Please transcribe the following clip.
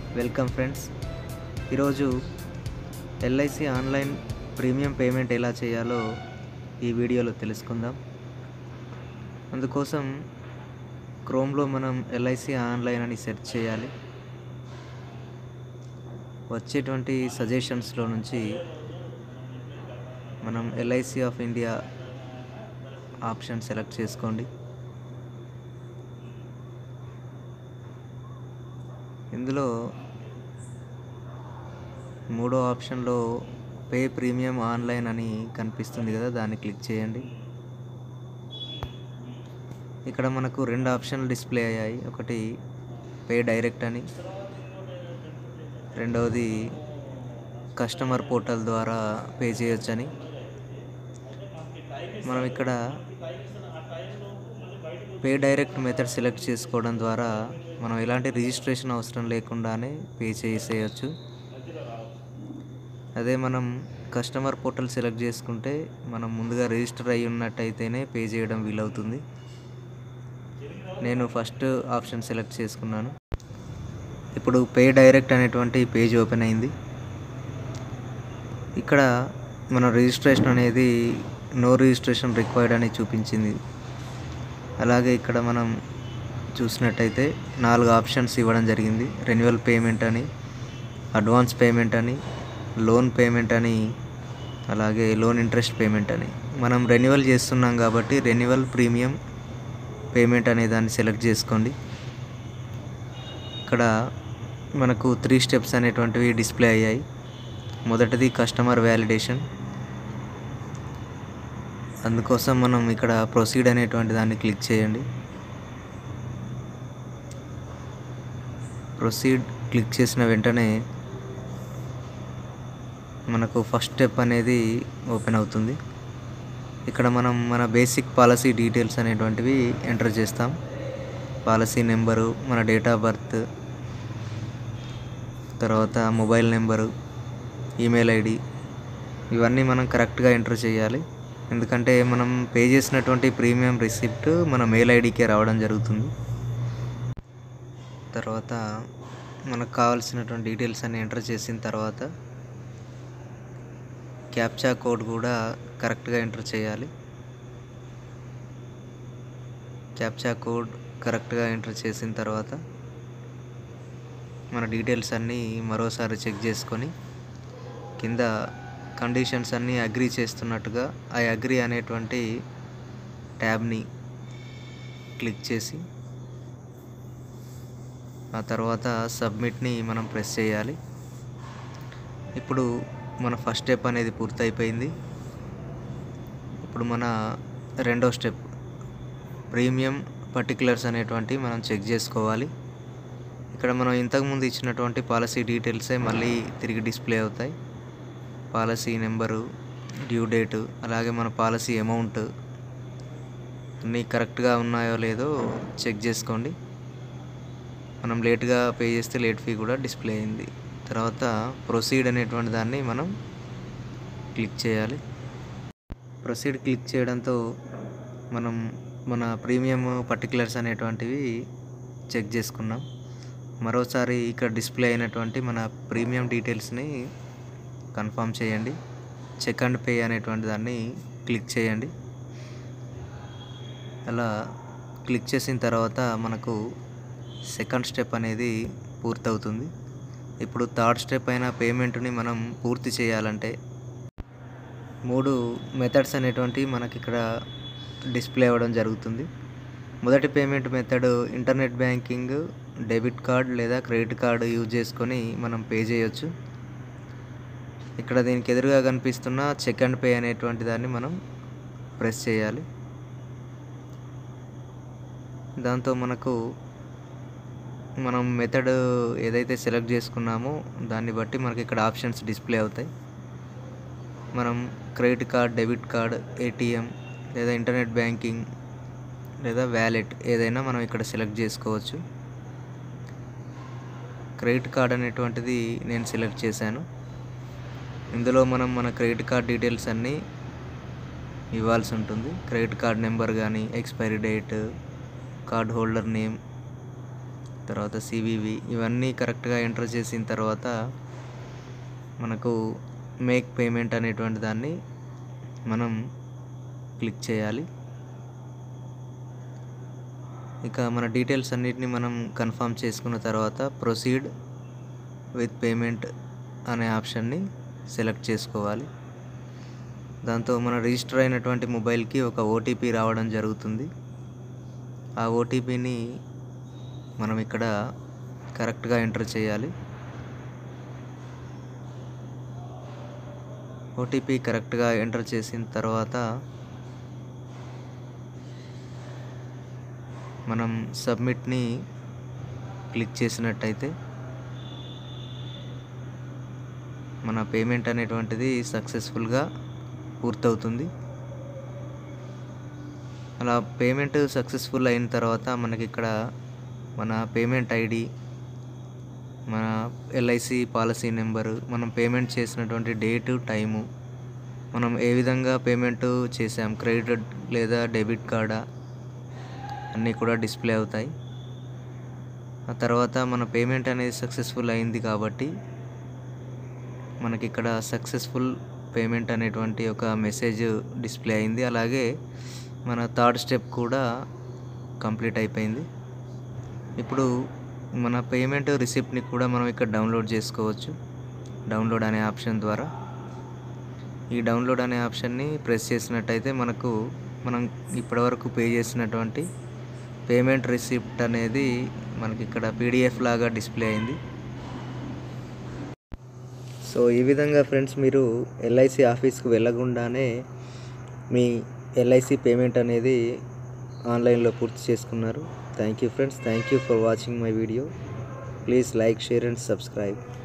welcome friends ఈరోజు LIC online premium payment ఎలా చేయాలో ఈ వీడియోలో తెలుసుకుందాం అందుకోసం క్రోమ్లో మనం ఎల్ఐసి ఆన్లైన్ అని సెర్చ్ చేయాలి వచ్చేటువంటి సజెషన్స్లో నుంచి మనం LIC of India option select చేసుకోండి ఇందులో మూడో ఆప్షన్లో పే ప్రీమియం ఆన్లైన్ అని కనిపిస్తుంది కదా దాన్ని క్లిక్ చేయండి ఇక్కడ మనకు రెండు ఆప్షన్లు డిస్ప్లే అయ్యాయి ఒకటి పే డైరెక్ట్ అని రెండవది కస్టమర్ పోర్టల్ ద్వారా పే చేయొచ్చని మనం ఇక్కడ పే డైరెక్ట్ మెథడ్ సెలెక్ట్ చేసుకోవడం ద్వారా మనం ఎలాంటి రిజిస్ట్రేషన్ అవసరం లేకుండానే పే చేసేయచ్చు అదే మనం కస్టమర్ పోర్టల్ సెలెక్ట్ చేసుకుంటే మనం ముందుగా రిజిస్టర్ అయి ఉన్నట్టయితేనే పే చేయడం వీలవుతుంది నేను ఫస్ట్ ఆప్షన్ సెలెక్ట్ చేసుకున్నాను ఇప్పుడు పే డైరెక్ట్ అనేటువంటి పేజ్ ఓపెన్ అయింది ఇక్కడ మన రిజిస్ట్రేషన్ అనేది నో రిజిస్ట్రేషన్ రిక్వైర్డ్ అని చూపించింది అలాగే ఇక్కడ మనం చూసినట్టయితే నాలుగు ఆప్షన్స్ ఇవ్వడం జరిగింది రెన్యువల్ పేమెంట్ అని అడ్వాన్స్ పేమెంట్ అని లోన్ పేమెంట్ అని అలాగే లోన్ ఇంట్రెస్ట్ పేమెంట్ అని మనం రెన్యువల్ చేస్తున్నాం కాబట్టి రెన్యువల్ ప్రీమియం పేమెంట్ అనే దాన్ని సెలెక్ట్ చేసుకోండి ఇక్కడ మనకు త్రీ స్టెప్స్ అనేటువంటివి డిస్ప్లే అయ్యాయి మొదటిది కస్టమర్ వ్యాలిడేషన్ అందుకోసం మనం ఇక్కడ ప్రొసీడ్ అనేటువంటి దాన్ని క్లిక్ చేయండి ప్రొసీడ్ క్లిక్ చేసిన వెంటనే మనకు ఫస్ట్ స్టెప్ అనేది ఓపెన్ అవుతుంది ఇక్కడ మనం మన బేసిక్ పాలసీ డీటెయిల్స్ అనేటువంటివి ఎంటర్ చేస్తాం పాలసీ నెంబరు మన డేట్ ఆఫ్ బర్త్ తర్వాత మొబైల్ నెంబరు ఈమెయిల్ ఐడి ఇవన్నీ మనం కరెక్ట్గా ఎంటర్ చేయాలి ఎందుకంటే మనం పే చేసినటువంటి ప్రీమియం రిసిప్ట్ మన మెయిల్ ఐడికే రావడం జరుగుతుంది తర్వాత మనకు కావాల్సినటువంటి డీటెయిల్స్ అన్ని ఎంటర్ చేసిన తర్వాత క్యాప్చా కోడ్ కూడా కరెక్ట్గా ఎంటర్ చేయాలి క్యాప్చా కోడ్ కరెక్ట్గా ఎంటర్ చేసిన తర్వాత మన డీటెయిల్స్ అన్నీ మరోసారి చెక్ చేసుకొని కింద కండిషన్స్ అన్నీ అగ్రి చేస్తున్నట్టుగా ఆ అగ్రి అనేటువంటి ట్యాబ్ని క్లిక్ చేసి ఆ తర్వాత సబ్మిట్ని మనం ప్రెస్ చేయాలి ఇప్పుడు మన ఫస్ట్ స్టెప్ అనేది పూర్తయిపోయింది ఇప్పుడు మన రెండో స్టెప్ ప్రీమియం పర్టికులర్స్ అనేటువంటి మనం చెక్ చేసుకోవాలి ఇక్కడ మనం ఇంతకుముందు ఇచ్చినటువంటి పాలసీ డీటెయిల్సే మళ్ళీ తిరిగి డిస్ప్లే అవుతాయి పాలసీ నెంబరు డ్యూ డేటు అలాగే మన పాలసీ అమౌంట్ అన్నీ కరెక్ట్గా ఉన్నాయో లేదో చెక్ చేసుకోండి మనం లేట్గా పే చేస్తే లేట్ ఫీ కూడా డిస్ప్లే అయింది తర్వాత ప్రొసీడ్ అనేటువంటి దాన్ని మనం క్లిక్ చేయాలి ప్రొసీడ్ క్లిక్ చేయడంతో మనం మన ప్రీమియం పర్టికులర్స్ అనేటువంటివి చెక్ చేసుకున్నాం మరోసారి ఇక్కడ డిస్ప్లే అయినటువంటి మన ప్రీమియం డీటెయిల్స్ని కన్ఫర్మ్ చేయండి చెక్ అండ్ పే అనేటువంటి దాన్ని క్లిక్ చేయండి అలా క్లిక్ చేసిన తర్వాత మనకు సెకండ్ స్టెప్ అనేది పూర్తవుతుంది ఇప్పుడు థర్డ్ స్టెప్ అయిన పేమెంట్ని మనం పూర్తి చేయాలంటే మూడు మెథడ్స్ అనేటువంటి మనకి ఇక్కడ డిస్ప్లే అవ్వడం జరుగుతుంది మొదటి payment method internet banking debit card లేదా క్రెడిట్ కార్డు యూజ్ చేసుకొని మనం పే చేయొచ్చు ఇక్కడ దీనికి ఎదురుగా కనిపిస్తున్న చెక్ అండ్ పే అనేటువంటి దాన్ని మనం ప్రెస్ చేయాలి దాంతో మనకు మనం మెథడ్ ఏదైతే సెలెక్ట్ చేసుకున్నామో దాన్ని బట్టి మనకి ఇక్కడ ఆప్షన్స్ డిస్ప్లే అవుతాయి మనం credit card debit card ATM లేదా ఇంటర్నెట్ బ్యాంకింగ్ లేదా వ్యాలెట్ ఏదైనా మనం ఇక్కడ సెలెక్ట్ చేసుకోవచ్చు క్రెడిట్ కార్డ్ అనేటువంటిది నేను సెలెక్ట్ చేశాను ఇందులో మనం మన క్రెడిట్ కార్డ్ డీటెయిల్స్ అన్నీ ఇవ్వాల్సి ఉంటుంది క్రెడిట్ కార్డ్ నెంబర్ కానీ expiry date card holder name తర్వాత సివివి ఇవన్నీ కరెక్ట్గా ఎంటర్ చేసిన తర్వాత మనకు మేక్ పేమెంట్ అనేటువంటి దాన్ని మనం క్లిక్ చేయాలి ఇక మన డీటెయిల్స్ అన్నిటిని మనం కన్ఫర్మ్ చేసుకున్న తర్వాత ప్రొసీడ్ విత్ పేమెంట్ అనే ఆప్షన్ని సెలెక్ట్ చేసుకోవాలి దాంతో మన రిజిస్టర్ అయినటువంటి మొబైల్కి ఒక ఓటీపీ రావడం జరుగుతుంది ఆ ఓటీపీని మనం ఇక్కడ కరెక్ట్గా ఎంటర్ చేయాలి ఓటీపీ కరెక్ట్గా ఎంటర్ చేసిన తర్వాత మనం సబ్మిట్ని క్లిక్ చేసినట్టయితే మన పేమెంట్ అనేటువంటిది సక్సెస్ఫుల్గా పూర్తవుతుంది అలా పేమెంట్ సక్సెస్ఫుల్ అయిన తర్వాత మనకి ఇక్కడ మన పేమెంట్ ఐడి మన ఎల్ఐసి పాలసీ నెంబరు మనం పేమెంట్ చేసినటువంటి డేటు టైము మనం ఏ విధంగా పేమెంట్ చేసాం క్రెడిట్ లేదా డెబిట్ కార్డా అన్నీ కూడా డిస్ప్లే అవుతాయి ఆ తర్వాత మన పేమెంట్ అనేది సక్సెస్ఫుల్ అయింది కాబట్టి మనకి ఇక్కడ సక్సెస్ఫుల్ పేమెంట్ అనేటువంటి ఒక మెసేజ్ డిస్ప్లే అయింది అలాగే మన థర్డ్ స్టెప్ కూడా కంప్లీట్ అయిపోయింది ఇప్పుడు మన పేమెంట్ రిసిప్ట్ని కూడా మనం ఇక్కడ డౌన్లోడ్ చేసుకోవచ్చు డౌన్లోడ్ అనే ఆప్షన్ ద్వారా ఈ డౌన్లోడ్ అనే ఆప్షన్ని ప్రెస్ చేసినట్టయితే మనకు మనం ఇప్పటివరకు పే చేసినటువంటి పేమెంట్ రిసిప్ట్ అనేది మనకి ఇక్కడ పీడిఎఫ్ లాగా డిస్ప్లే అయింది సో ఈ విధంగా ఫ్రెండ్స్ మీరు ఎల్ఐసి ఆఫీస్కి వెళ్ళకుండానే మీ ఎల్ఐసి పేమెంట్ అనేది ఆన్లైన్లో పూర్తి చేసుకున్నారు thank you friends thank you for watching my video please like share and subscribe